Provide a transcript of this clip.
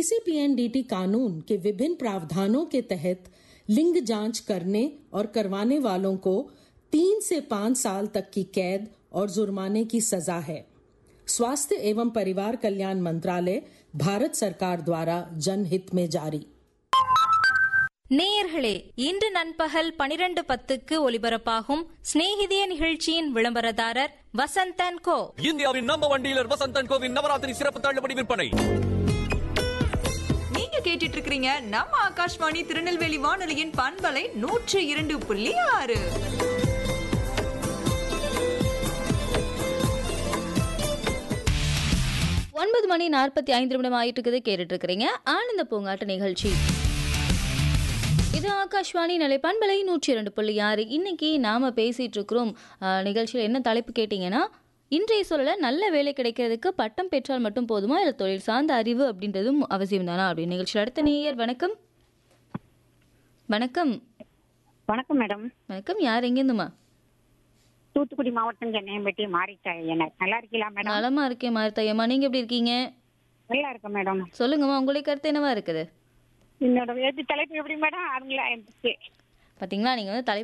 PCPNDT कानून के विभिन्न प्रावधानों के तहत लिंग जांच करने और करवाने वालों को तीन से पांच साल तक की कैद और जुर्माने की सजा है स्वास्थ्य एवं परिवार कल्याण मंत्रालय भारत सरकार द्वारा जनहित में जारी நேயர்களே இன்று நண்பகல் பனிரெண்டு பத்துக்கு ஒலிபரப்பாகும் சிநேகிதிய நிகழ்ச்சியின் விளம்பரதாரர் வசந்தன் கோ இந்தியாவின் நம்ப ஒன் டீலர் வசந்தன் கோவின் நவராத்திரி சிறப்பு தள்ளுபடி விற்பனை நீங்க கேட்டுட்டு இருக்கிறீங்க நம்ம ஆகாஷ்வாணி திருநெல்வேலி வானொலியின் பண்பலை நூற்று இரண்டு புள்ளி ஆறு ஒன்பது மணி நாற்பத்தி ஐந்து நிமிடம் ஆயிட்டு இருக்குது கேட்டுட்டு இருக்கிறீங்க ஆனந்த பூங்காட்டு நிகழ்ச்சி இது ஆகாஷ்வாணி நிலை பண்பலை நூற்றி இரண்டு புள்ளி ஆறு இன்னைக்கு நாம பேசிட்டு இருக்கிறோம் அஹ், நிகழ்ச்சியில் என்ன தலைப்பு கேட்டிங்கன்னா இன்றைய சூழல நல்ல வேலை கிடைக்கிறதுக்கு பட்டம் பெற்றால் மட்டும் போதுமா இல்லை தொழில் சார்ந்த அறிவு அப்படின்றதும் அவசியம் தானா அப்படின்னு நிகழ்ச்சியில் அடுத்த நேயர் வணக்கம் வணக்கம் வணக்கம் மேடம் வணக்கம் யார் எங்கேருந்துமா தூத்துக்குடி மாவட்டம் சென்னையம்பட்டி மாறிட்டாய் என்ன நல்லா இருக்கீங்களா மேடம் நலமா இருக்கேன் மார்த்தையம்மா நீங்க எப்படி இருக்கீங்க நல்லா இருக்கேன் மேடம் சொல்லுங்கம்மா உங்களுடைய கருத்து என்னவா இருக்குது என்னோட எது தலைப்பு எப்படி மேடம் அவங்களா பாத்தீங்களா நீங்க வந்து தலை